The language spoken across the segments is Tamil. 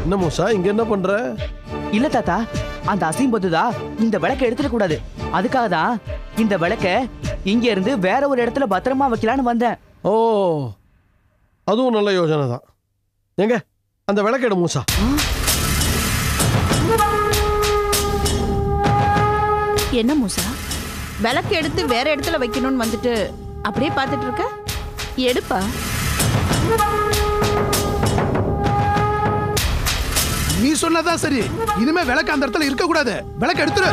என்ன மூசா இங்க என்ன பண்ற இல்ல தாத்தா அந்த அசிம்பதுதா இந்த விளக்க எடுத்துட கூடாது அதுக்காக தான் இந்த விளக்க இங்க இருந்து வேற ஒரு இடத்துல பத்திரமா வைக்கலான்னு வந்தேன் ஓ அதுவும் நல்ல யோசனை தான் எங்க அந்த விளக்கெடு மூசா என்ன மூசா விளக்கு எடுத்து வேற இடத்துல வைக்கணும்னு வந்துட்டு அப்படியே பார்த்துட்டு இருக்க எடுப்பா நீ சொன்னதான் சரி இனிமே விளக்கு அந்த இடத்துல இருக்க கூடாது விளக்கு எடுத்துரு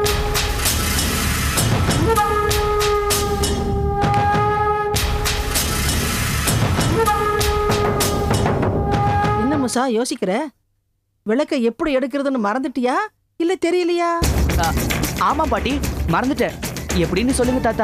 என்ன முசா யோசிக்கிற விளக்க எப்படி எடுக்கிறதுன்னு மறந்துட்டியா இல்ல தெரியலையா ஆ, ஆமா பாட்டி மறந்துட்டேன் எப்படின்னு சொல்லுங்க தாத்தா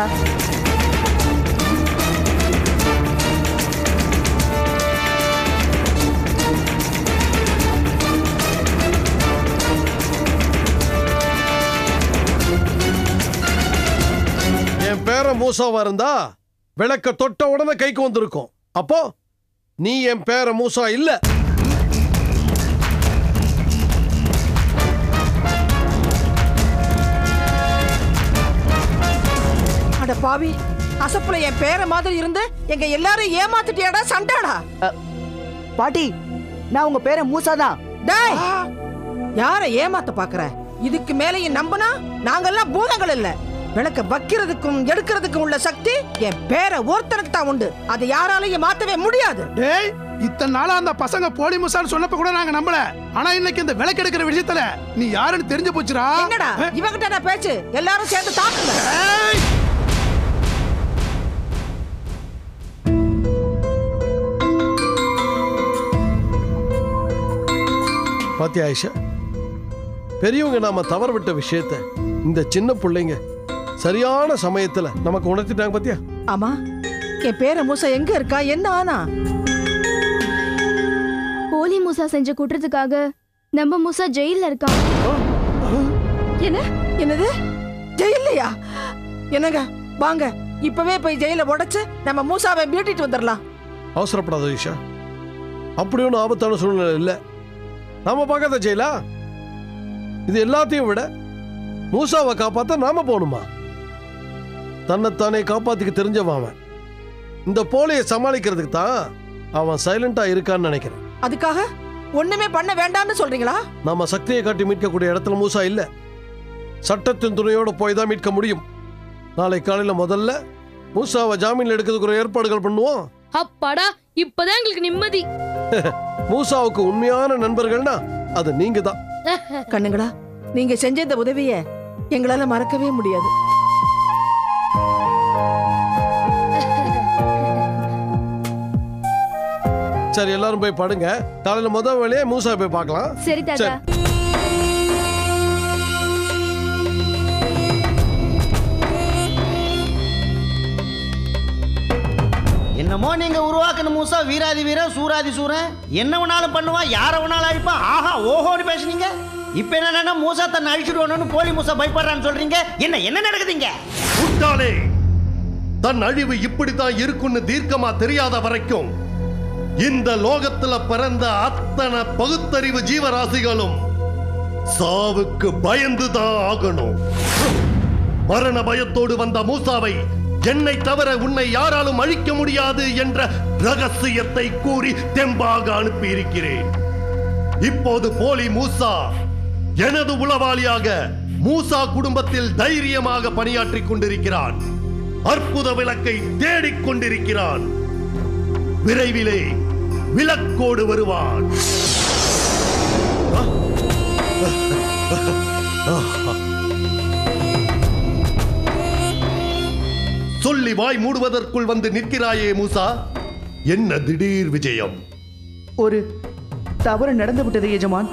என் பேர மூசாவா இருந்தா விளக்க தொட்ட உடனே கைக்கு வந்திருக்கும் அப்போ நீ என் பேர மூசா இல்ல அட பாவி அசப்புல என் பேர மாதிரி இருந்து எங்க எல்லாரும் ஏமாத்திட்டியாடா சண்டாடா பாட்டி நான் உங்க பேரை மூசா தான் டேய் யார ஏமாத்த பாக்குற இதுக்கு மேலேயும் நம்புனா நாங்கெல்லாம் பூதங்கள் இல்ல விளக்க வைக்கிறதுக்கும் எடுக்கிறதுக்கும் உள்ள சக்தி என் பேர ஒருத்தனுக்கு தான் உண்டு அதை யாராலையும் மாத்தவே முடியாது டேய் இத்தனை நாளா அந்த பசங்க போலி முசான்னு சொன்னப்ப கூட நாங்க நம்பல ஆனா இன்னைக்கு இந்த விளக்கு எடுக்கிற விஷயத்துல நீ யாருன்னு தெரிஞ்சு போச்சுடா என்னடா இவகிட்ட நான் பேச்சு எல்லாரும் சேர்ந்து தாக்குங்க ஏய்! பாத்தியா ஆயிஷா பெரியவங்க நாம தவறு விட்ட விஷயத்த இந்த சின்ன பிள்ளைங்க சரியான சமயத்துல நமக்கு உணர்த்திட்டாங்க பாத்தியா ஆமா என் பேர மூசா எங்க இருக்கா என்ன ஆனா போலி மூசா செஞ்ச குற்றத்துக்காக நம்ம மூசா ஜெயில்ல இருக்கான் என்ன என்னது ஜெயிலையா என்னங்க வாங்க இப்பவே போய் ஜெயில உடைச்சு நம்ம மூசாவை மீட்டிட்டு வந்துடலாம் அவசரப்படாத ஈஷா அப்படி ஒன்றும் ஆபத்தான சூழ்நிலை இல்லை நாம பார்க்காத ஜெயிலா இது எல்லாத்தையும் விட மூசாவை காப்பாத்த நாம போகணுமா தன்னைத்தானே காப்பாத்திக்க தெரிஞ்சவன் அவன் இந்த போலியை சமாளிக்கிறதுக்கு தான் அவன் சைலண்டா இருக்கான்னு நினைக்கிறேன் அதுக்காக ஒண்ணுமே பண்ண வேண்டாம்னு சொல்றீங்களா நாம சக்தியை காட்டி மீட்கக்கூடிய இடத்துல மூசா இல்ல சட்டத்தின் துணையோட போய் தான் மீட்க முடியும் நாளை காலையில முதல்ல மூசாவை ஜாமீன்ல எடுக்கிறதுக்கு ஒரு ஏற்பாடுகள் பண்ணுவோம் அப்பாடா இப்பதான் எங்களுக்கு நிம்மதி மூசாவுக்கு உண்மையான நண்பர்கள்னா அது நீங்க தான் கண்ணுங்களா நீங்க செஞ்ச இந்த உதவிய எங்களால மறக்கவே முடியாது சரி எல்லாரும் போய் படுங்க காலையில முதல் வேலையே மூசா போய் பார்க்கலாம் சரி தாத்தா என்னமோ நீங்க உருவாக்குன மூசா வீராதி வீரன் சூராதி சூரன் என்ன வேணாலும் பண்ணுவான் யார வேணாலும் அழிப்பான் ஆஹா ஓஹோன்னு பேசுனீங்க இப்ப என்னன்னா மூசா தன்னை அழிச்சிடுவானு போலி மூசா பயப்படுறான்னு சொல்றீங்க என்ன என்ன நடக்குதுங்க முட்டாளே தன் அழிவு இப்படித்தான் இருக்குன்னு தீர்க்கமா தெரியாத வரைக்கும் இந்த லோகத்துல பிறந்த அத்தனை பகுத்தறிவு ஜீவராசிகளும் சாவுக்கு பயந்துதான் ஆகணும் மரண பயத்தோடு வந்த மூசாவை என்னை தவிர உன்னை யாராலும் அழிக்க முடியாது என்ற ரகசியத்தை கூறி தெம்பாக அனுப்பியிருக்கிறேன் இப்போது போலி மூசா எனது உளவாளியாக மூசா குடும்பத்தில் தைரியமாக பணியாற்றிக் கொண்டிருக்கிறான் அற்புத விளக்கை தேடிக் கொண்டிருக்கிறான் விரைவிலே விளக்கோடு வருவான் சொல்லி வாய் மூடுவதற்குள் வந்து நிற்கிறாயே மூசா என்ன திடீர் விஜயம் ஒரு தவறு நடந்து விட்டது எஜமான்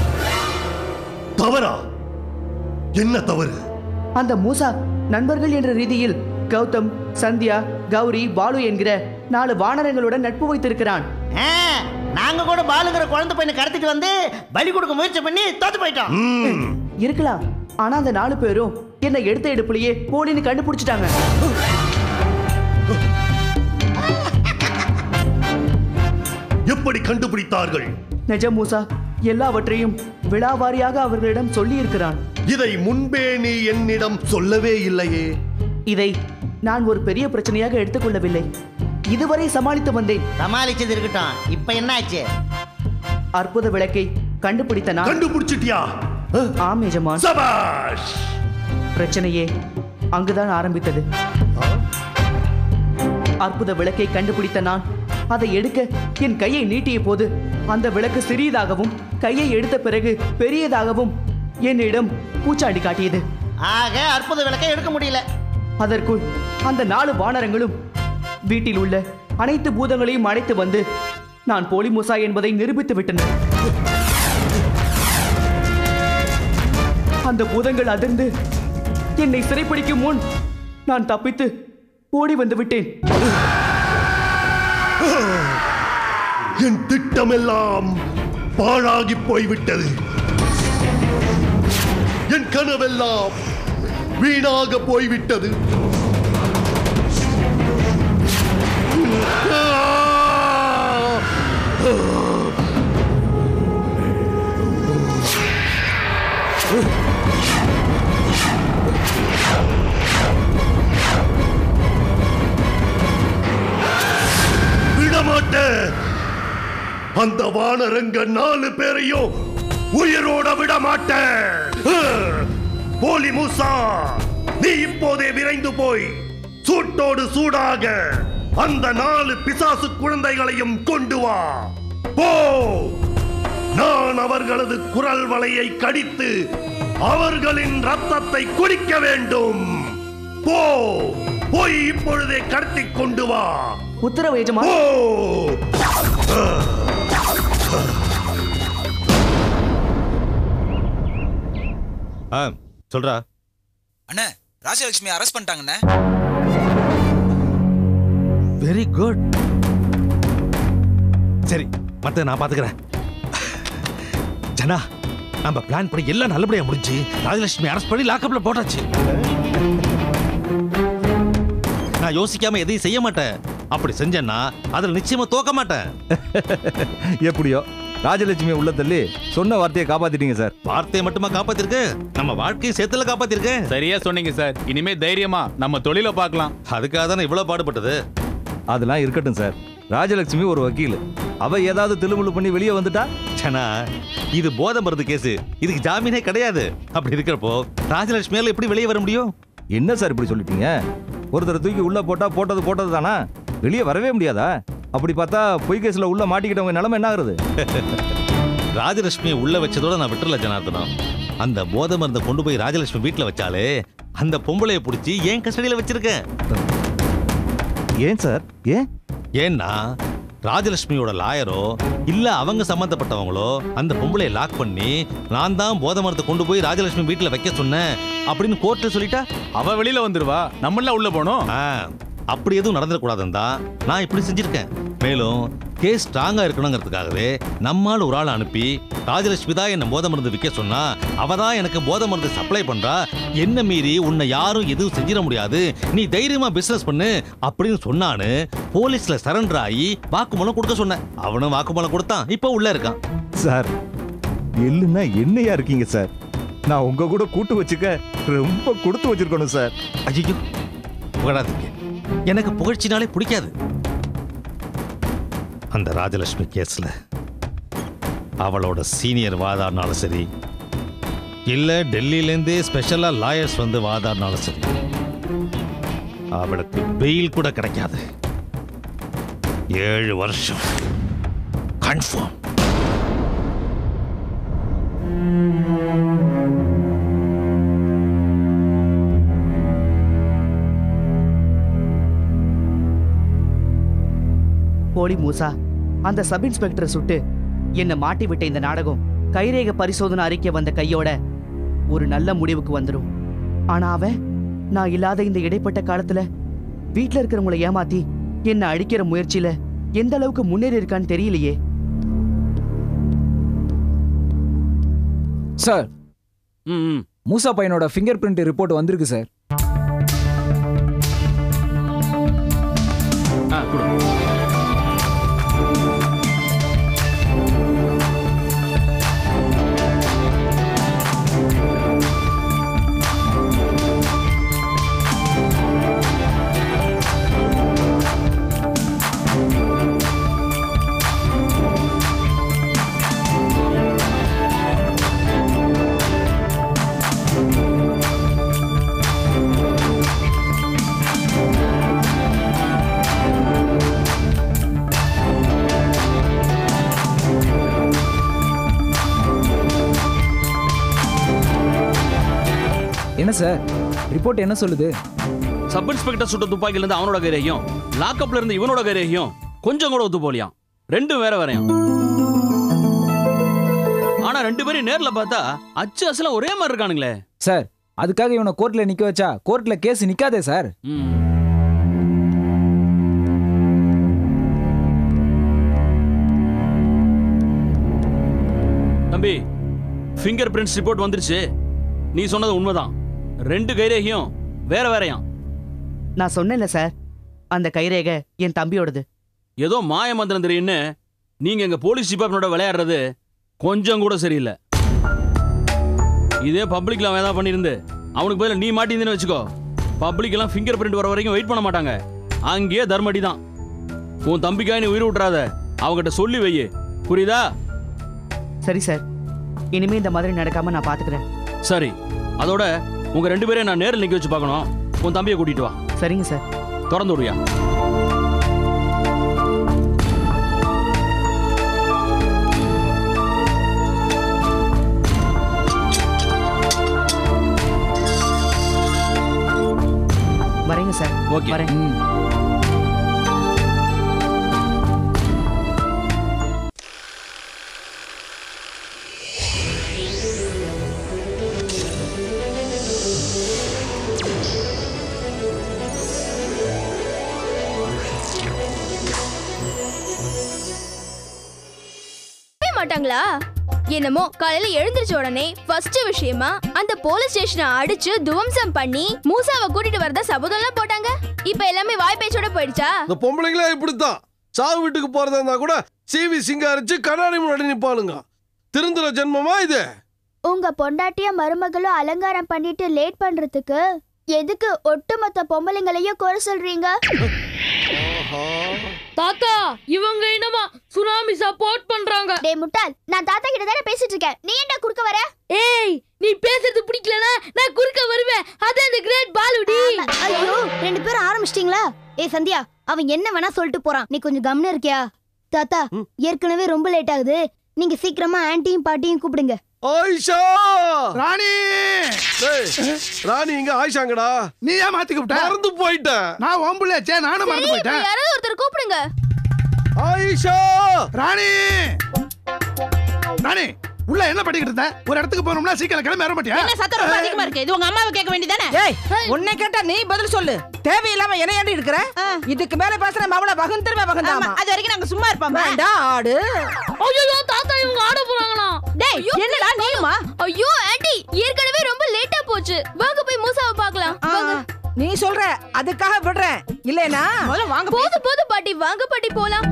தவறா என்ன தவறு அந்த மூசா நண்பர்கள் என்ற ரீதியில் கௌதம் சந்தியா கௌரி பாலு என்கிற நாலு வானரங்களுடன் நட்பு வைத்திருக்கிறான் ஆ, நாங்க கூட பாலுங்கிற குழந்தை பையனை கடத்திட்டு வந்து பலி கொடுக்க முயற்சி பண்ணி தோத்து போயிட்டோம் ம், இருக்கலாம் ஆனா அந்த நாலு பேரும் என்ன எடுத்த எடுப்புலயே போலின்னு கண்டுபிடிச்சிட்டாங்க எப்படி கண்டுபிடித்தார்கள் நிஜம் மூசா எல்லாவற்றையும் விழாவாரியாக அவர்களிடம் சொல்லியிருக்கிறான் இதை முன்பே நீ என்னிடம் சொல்லவே இல்லையே இதை நான் ஒரு பெரிய பிரச்சனையாக எடுத்துக்கொள்ளவில்லை இதுவரை சமாளித்து வந்தேன் சமாளிச்சது இருக்கட்டும் இப்ப என்ன ஆச்சு அற்புத விளக்கை கண்டுபிடித்த நான் கண்டுபிடிச்சிட்டியா அஹ், ஆம் எஜமான் சபாஷ் பிரச்சனையே அங்குதான் ஆரம்பித்தது அற்புத விளக்கை கண்டுபிடித்த நான் அதை எடுக்க என் கையை நீட்டிய போது அந்த விளக்கு சிறியதாகவும் கையை எடுத்த பிறகு பெரியதாகவும் என்னிடம் பூச்சாண்டி காட்டியது ஆக அற்புத விளக்கை எடுக்க முடியல அதற்குள் அந்த நாலு வானரங்களும் வீட்டில் உள்ள அனைத்து பூதங்களையும் அழைத்து வந்து நான் போலிமுசா என்பதை நிரூபித்து விட்டனர் அந்த பூதங்கள் அதிர்ந்து என்னை சிறைப்பிடிக்கும் முன் நான் தப்பித்து ஓடி வந்து விட்டேன் என் திட்டமெல்லாம் பாழாகி போய்விட்டது என் கனவெல்லாம் வீணாக போய்விட்டது விடமாட்டேன் அந்த வானரங்க நாலு பேரையும் உயிரோட விட மாட்டேன் போலி மூசா நீ இப்போதே விரைந்து போய் சூட்டோடு சூடாக அந்த நாலு பிசாசு குழந்தைகளையும் கொண்டு வா போ நான் அவர்களது குரல் வலையை கடித்து அவர்களின் ரத்தத்தை குடிக்க வேண்டும் போ போய் இப்பொழுதே கடத்திக் கொண்டு வா உத்தரவு எஜமான் போ ஆ சொல்றா அண்ணே ராஜலட்சுமி அரெஸ்ட் பண்ணிட்டாங்கண்ணே வெரி குட் சரி மத்த நான் பாத்துக்கிறேன் ஜனா நம்ம பிளான் படி எல்லாம் நல்லபடியா முடிஞ்சு ராஜலட்சுமி அரெஸ்ட் பண்ணி லாக்கப்ல போட்டாச்சு நான் யோசிக்காம எதையும் செய்ய மாட்டேன் அப்படி செஞ்சேன்னா அதுல நிச்சயமா தோக்க மாட்டேன் எப்படியோ ராஜலட்சுமி உள்ள தள்ளி சொன்ன வார்த்தையை காப்பாத்திட்டீங்க சார் வார்த்தையை மட்டுமா காப்பாத்திருக்கு நம்ம வாழ்க்கையை சேர்த்துல காப்பாத்திருக்கேன் சரியா சொன்னீங்க சார் இனிமே தைரியமா நம்ம தொழிலை பார்க்கலாம் அதுக்காக தானே இவ்வளவு பாடுபட்டது அதெல்லாம் இருக்கட்டும் சார் ராஜலட்சுமி ஒரு வக்கீல் அவ ஏதாவது திலுமுழு பண்ணி வெளியே வந்துட்டா சனா இது போதை மருந்து கேஸ் இதுக்கு ஜாமீனே கிடையாது அப்படி இருக்கிறப்போ ராஜலட்சுமியால எப்படி வெளியே வர முடியும் என்ன சார் இப்படி சொல்லிட்டீங்க ஒருத்தரை தூக்கி உள்ள போட்டா போட்டது போட்டது தானா வெளியே வரவே முடியாதா அப்படி பார்த்தா பொய் கேஸ்ல உள்ள மாட்டிக்கிட்டவங்க நிலைமை என்ன ஆகுறது ராஜலட்சுமியை உள்ள வச்சதோட நான் விட்டுறல ஜனார்தனம் அந்த போதை மருந்தை கொண்டு போய் ராஜலட்சுமி வீட்டுல வச்சாலே அந்த பொம்பளைய பிடிச்சி ஏன் கஸ்டடியில வச்சிருக்கேன் ஏன் சார் ஏன் ஏன்னா ராஜலட்சுமியோட லாயரோ இல்ல அவங்க சம்பந்தப்பட்டவங்களோ அந்த பொம்பளைய லாக் பண்ணி நான் தான் போதை மரத்தை கொண்டு போய் ராஜலட்சுமி வீட்டுல வைக்க சொன்னேன் அப்படின்னு கோர்ட்ல சொல்லிட்டா அவ வெளியில வந்துருவா நம்மள உள்ள போனோம் ஆ, அப்படி எதுவும் நடந்துடக்கூடாதுன்னு தான் நான் இப்படி செஞ்சிருக்கேன் மேலும் கேஸ் ஸ்ட்ராங்கா இருக்கணுங்கிறதுக்காகவே நம்மால் ஒரு ஆள் அனுப்பி ராஜலட்சுமி தான் என்ன போதை மருந்து விற்க சொன்னா அவ தான் எனக்கு போதை மருந்து சப்ளை பண்றா என்ன மீறி உன்னை யாரும் எதுவும் செஞ்சிட முடியாது நீ தைரியமா பிசினஸ் பண்ணு அப்படின்னு சொன்னான்னு போலீஸ்ல சரண்டர் ஆகி வாக்குமூலம் கொடுக்க சொன்னேன் அவனும் வாக்குமூலம் கொடுத்தான் இப்போ உள்ள இருக்கான் சார் எள்ளுன்னா என்னையா இருக்கீங்க சார் நான் உங்க கூட கூட்டு வச்சுக்க ரொம்ப கொடுத்து வச்சிருக்கணும் சார் ஐயோ புகழாதீங்க எனக்கு புகழ்ச்சினாலே பிடிக்காது அந்த ராஜலட்சுமி கேஸ்ல அவளோட சீனியர் வாதாடினாலும் சரி இல்ல டெல்லியிலேருந்தே ஸ்பெஷலா லாயர்ஸ் வந்து வாதாடினாலும் சரி அவளுக்கு பெயில் கூட கிடைக்காது ஏழு வருஷம் கன்ஃபார்ம் போலி மூசா அந்த சப் இன்ஸ்பெக்டரை சுட்டு என்னை மாட்டி விட்ட இந்த நாடகம் கைரேக பரிசோதனை அறிக்கை வந்த கையோட ஒரு நல்ல முடிவுக்கு வந்துடும் ஆனா அவன் நான் இல்லாத இந்த இடைப்பட்ட காலத்துல வீட்ல இருக்கிறவங்கள ஏமாத்தி என்னை அழிக்கிற முயற்சியில எந்த அளவுக்கு முன்னேறி இருக்கான்னு தெரியலையே சார் மூசா பையனோட ஃபிங்கர் பிரிண்ட் ரிப்போர்ட் வந்திருக்கு சார் ஆ கொடு என்ன சார் ரிப்போர்ட் என்ன சொல்லுது சப் இன்ஸ்பெக்டர் சுட்ட துப்பாக்கில இருந்து அவனோட கைரேகியம் லாக்அப்ல இருந்து இவனோட கைரேகியம் கொஞ்சம் கூட ஒத்து போலியாம் ரெண்டும் வேற வேறையாம் ஆனா ரெண்டு பேரும் நேர்ல பார்த்தா அச்சு அசலம் ஒரே மாதிரி இருக்கானுங்களே சார் அதுக்காக இவனை கோர்ட்ல நிக்க வச்சா கோர்ட்ல கேஸ் நிக்காதே சார் தம்பி ஃபிங்கர் பிரிண்ட்ஸ் ரிப்போர்ட் வந்துருச்சு நீ சொன்னது உண்மைதான் ரெண்டு கைரேகியம் வேற வேறையாம் நான் சொன்னேன்ல சார் அந்த கைரேகை என் தம்பியோடது ஏதோ மாய மந்திரம் தெரியும்னு நீங்க எங்க போலீஸ் டிபார்ட்மெண்டோட விளையாடுறது கொஞ்சம் கூட சரியில்லை இதே பப்ளிக்ல அவன் ஏதாவது பண்ணியிருந்து அவனுக்கு பதிலா நீ மாட்டியிருந்தேன்னு வச்சுக்கோ பப்ளிக் எல்லாம் ஃபிங்கர் பிரிண்ட் வர வரைக்கும் வெயிட் பண்ண மாட்டாங்க அங்கேயே தர்மடி தான் உன் தம்பிக்காக நீ உயிர் விட்டுறாத அவகிட்ட சொல்லி வையே புரியுதா சரி சார் இனிமே இந்த மாதிரி நடக்காம நான் பாத்துக்கிறேன் சரி அதோட உங்க ரெண்டு பேரையும் நான் நேரில் நிக்க வச்சு பார்க்கணும் உன் தம்பியை கூட்டிட்டு வா சரிங்க சார் திறந்து விடுயா வரேங்க சார் ஓகே வரேன் நம்பவே மாட்டாங்களா என்னமோ காலையில எழுந்திருச்ச உடனே ஃபர்ஸ்ட் விஷயமா அந்த போலீஸ் ஸ்டேஷனை அடிச்சு துவம்சம் பண்ணி மூசாவை கூட்டிட்டு வரதா சபதம்லாம் போட்டாங்க இப்ப எல்லாமே வாய் பேச்சோட போயிடுச்சா இந்த பொம்பளைங்களே இப்படித்தான் சாவு வீட்டுக்கு போறதா இருந்தா கூட சிவி சிங்காரிச்சு கண்ணாடி முன்னாடி நிப்பாளுங்க திருந்துற ஜென்மமா இது உங்க பொண்டாட்டிய மருமகளும் அலங்காரம் பண்ணிட்டு லேட் பண்றதுக்கு எதுக்கு ஒட்டுமொத்த பொம்பளைங்களையும் குறை சொல்றீங்க தாத்தா இவங்க என்னமா சுனாமி சப்போர்ட் பண்றாங்க டேய் முட்டாள் நான் தாத்தா கிட்ட தானே பேசிட்டு இருக்கேன் நீ என்ன குறுக்க வர ஏய் நீ பேசுறது பிடிக்கலனா நான் குறுக்க வருவேன் அதான் இந்த கிரேட் பாலுடி ஐயோ ரெண்டு பேரும் ஆரம்பிச்சிட்டீங்களா ஏ சந்தியா அவன் என்ன வேணா சொல்லிட்டு போறான் நீ கொஞ்சம் கவனம் இருக்கியா தாத்தா ஏற்கனவே ரொம்ப லேட் ஆகுது நீங்க சீக்கிரமா ஆன்ட்டியும் பாட்டியும் கூப்பிடுங்க ஆயிஷா ராணி டேய், ராணி இங்க ஆயிஷாங்கடா நீ ஏன் மாத்தி கூப்பிட்ட மறந்து போயிட்டேன் நான் ஒம்புலேச்சே நானும் மறந்து போயிட்டேன் யாராவது ஒருத்தர் கூப்பிடுங்க ஆயிஷா ராணி ராணி உள்ள என்ன பண்ணிக்கிட்டு இருந்த ஒரு இடத்துக்கு போகணும்னா சீக்கிரம் கிளம்பி வர மாட்டியா என்ன சத்தம் ரொம்ப அதிகமா இருக்கு இது உங்க அம்மாவை கேட்க வேண்டியதானே ஏய் உன்னை கேட்டா நீ பதில் சொல்லு தேவையில்லாம என்ன ஏண்டி இருக்கிற இதுக்கு மேல பேசுற மவள பகுந்துருவே பகுந்தாமா அது வரைக்கும் நாங்க சும்மா இருப்போம் வேண்டாம் ஆடு ஐயோ தாத்தா இவங்க ஆட போறாங்களாம் டேய் என்னடா நீயுமா ஐயோ ஆண்டி ஏற்கனவே ரொம்ப லேட்டா போச்சு வாங்க போய் மூசாவை பார்க்கலாம் வாங்க நீ சொல்ற அதுக்காக விடுறேன் இல்லைனா முதல்ல வாங்க போது போது பாட்டி வாங்க பாட்டி போலாம்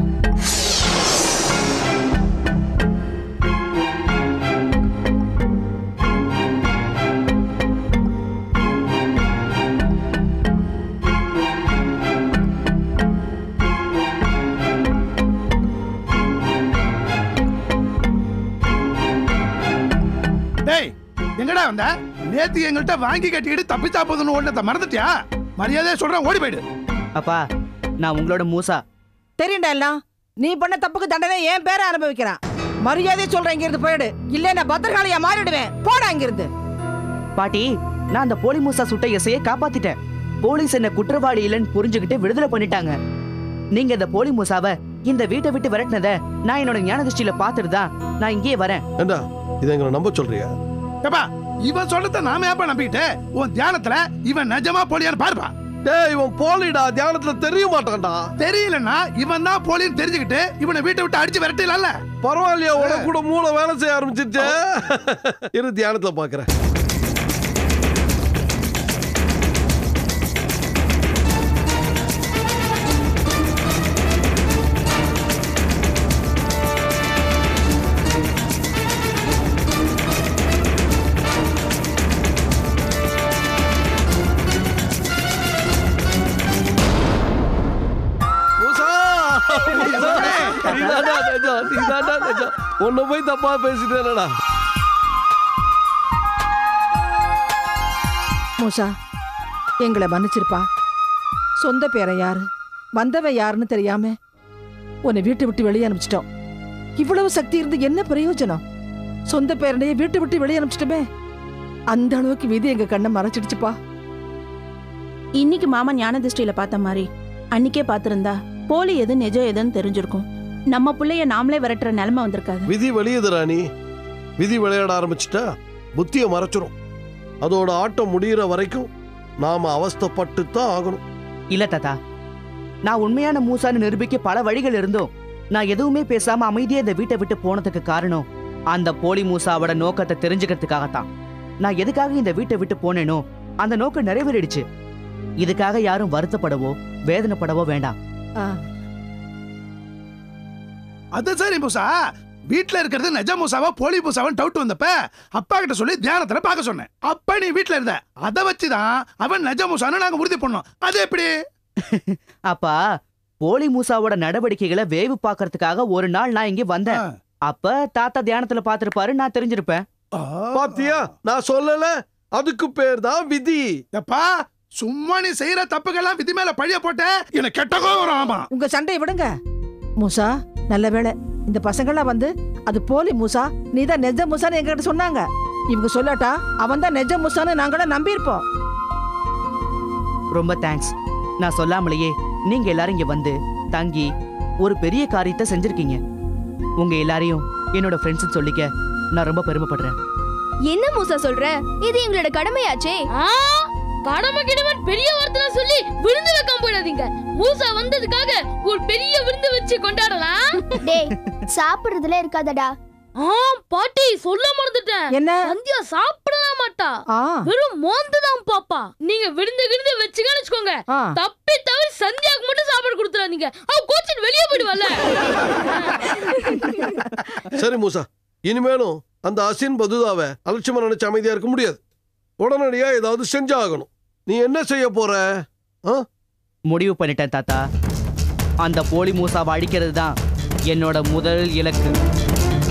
டேய் எங்கடா வந்த நேத்து எங்கள்கிட்ட வாங்கி கட்டிக்கிட்டு தப்பிச்சா போதுன்னு ஓடுனத மறந்துட்டியா மரியாதையா சொல்றேன் ஓடி போயிடு அப்பா நான் உங்களோட மூசா தெரியும்டா எல்லாம் நீ பண்ண தப்புக்கு தண்டனை என் பேரை அனுபவிக்கிறான் மரியாதை சொல்றேன் இங்க இருந்து போயிடு இல்ல நான் பத்திரகாளியா மாறிடுவேன் போடா இங்க இருந்து பாட்டி நான் அந்த போலி மூசா சுட்ட எஸ்ஐயை காப்பாத்திட்டேன் போலீஸ் என்ன குற்றவாளி இல்லைன்னு புரிஞ்சுக்கிட்டு விடுதலை பண்ணிட்டாங்க நீங்க இந்த போலி மூசாவை இந்த வீட்டை விட்டு விரட்டினத நான் என்னோட ஞான திருஷ்டியில பார்த்துட்டு தான் நான் இங்கேயே வரேன் ஏண்டா இதை எங்களை நம்ப சொல்றியா ஏப்பா இவன் சொல்லத நாம ஏப்பா நம்பிக்கிட்டு உன் தியானத்துல இவன் நிஜமா போலியான்னு பாருப்பா டேய் இவன் போலிடா தியானத்துல தெரிய மாட்டான்டா தெரியலன்னா இவன் தான் போலின்னு தெரிஞ்சுக்கிட்டு இவனை வீட்டை விட்டு அடிச்சு விரட்டிடலாம்ல பரவாயில்லையா உனக்கு கூட மூளை வேலை செய்ய ஆரம்பிச்சிருச்சு இரு தியானத்துல பாக்குறேன் மூசா நீதான்டா நிஜம், நீதான்டா நிஜம். உன்னை போய் தப்பா பேசிட்டேனடா மூசா எங்களை மன்னிச்சிருப்பா சொந்த பேரன் யாரு வந்தவன் யாருன்னு தெரியாம உன்னை வீட்டை விட்டு வெளியே அனுப்பிச்சிட்டோம் இவ்வளவு சக்தி இருந்து என்ன பிரயோஜனம் சொந்த பேரனையே வீட்டை விட்டு வெளியே அனுப்பிச்சிட்டோமே அந்த அளவுக்கு விதி எங்க கண்ணை மறைச்சிடுச்சுப்பா இன்னைக்கு மாமா ஞான திருஷ்டியில பார்த்த மாதிரி அன்னைக்கே பார்த்திருந்தா போலி எது நிஜம் எதுன்னு தெரிஞ்சிருக்கும் நம்ம புள்ளைய நாமளே விரட்டுற நிலைமை வந்திருக்காது விதி வெளியுது ராணி விதி விளையாட ஆரம்பிச்சிட்டா புத்தியை மறைச்சிரும் அதோட ஆட்டம் முடியிற வரைக்கும் நாம அவஸ்தைப்பட்டு தான் ஆகணும் இல்ல தாத்தா நான் உண்மையான மூசான்னு நிரூபிக்க பல வழிகள் இருந்தும் நான் எதுவுமே பேசாம அமைதியா இந்த வீட்டை விட்டு போனதுக்கு காரணம் அந்த போலி மூசாவோட நோக்கத்தை தெரிஞ்சுக்கிறதுக்காகத்தான் நான் எதுக்காக இந்த வீட்டை விட்டு போனேனோ அந்த நோக்கம் நிறைவேறிடுச்சு இதுக்காக யாரும் வருத்தப்படவோ வேதனைப்படவோ வேண்டாம் அது சரி மூசா வீட்ல இருக்கிறது நிஜ மூசாவா போலி மூசாவான்னு டவுட் வந்தப்ப அப்பா கிட்ட சொல்லி தியானத்துல பார்க்க சொன்னேன் அப்ப நீ வீட்ல இருந்த அதை வச்சுதான் அவன் நிஜ மூசான்னு நாங்க உறுதி பண்ணோம் அது எப்படி அப்பா போலி மூசாவோட நடவடிக்கைகளை வேவு பார்க்கறதுக்காக ஒரு நாள் நான் இங்க வந்தேன் அப்ப தாத்தா தியானத்துல பாத்திருப்பாரு நான் தெரிஞ்சிருப்பேன் பாத்தியா நான் சொல்லல அதுக்கு பேர் தான் விதி எப்பா சும்மா நீ செய்யற தப்புக்கெல்லாம் விதி மேல பழிய போட்ட எனக்கு கெட்ட கோவம் வரும் ஆமா உங்க சண்டையை விடுங்க மூசா நல்ல வேளை இந்த பசங்களாம் வந்து அது போலி மூசா நீ தான் நெஜ மூசான்னு எங்ககிட்ட சொன்னாங்க இவங்க சொல்லாட்டா அவன் தான் நெஜ மூசான்னு நாங்களும் நம்பியிருப்போம் ரொம்ப தேங்க்ஸ் நான் சொல்லாமலேயே நீங்க எல்லாரும் இங்க வந்து தங்கி ஒரு பெரிய காரியத்தை செஞ்சிருக்கீங்க உங்க எல்லாரையும் என்னோட ஃப்ரெண்ட்ஸ் சொல்லிக்க நான் ரொம்ப பெருமைப்படுறேன் என்ன மூசா சொல்ற இது எங்களோட கடமையாச்சே கடமை கிடவன் பெரிய வார்த்தை சொல்லி விருந்து வைக்காம போயிடாதீங்க மூசா வந்ததுக்காக ஒரு பெரிய விருந்து வச்சு கொண்டாடலாம் டேய் சாப்பிடுறதுல இருக்காதடா ஆ பாட்டி சொல்ல மறந்துட்டேன் என்ன சந்தியா சாப்பிடலாம் மாட்டா வெறும் மோந்து தான் பாப்பா நீங்க விருந்து விருந்து வச்சுக்கன்னு வச்சுக்கோங்க தப்பி தவிர சந்தியாக்கு மட்டும் சாப்பாடு கொடுத்துறாதீங்க அவ கோச்சிட்டு வெளியே போயிடுவல்ல சரி மூசா இனிமேலும் அந்த அசின் பதுதாவை அலட்சியமா நினைச்சு அமைதியா இருக்க முடியாது உடனடியா ஏதாவது செஞ்சாகணும் நீ என்ன செய்ய போற ஆ? முடிவு பண்ணிட்டேன் தாத்தா அந்த போலி மூசாவை அடிக்கிறது தான் என்னோட முதல் இலக்கு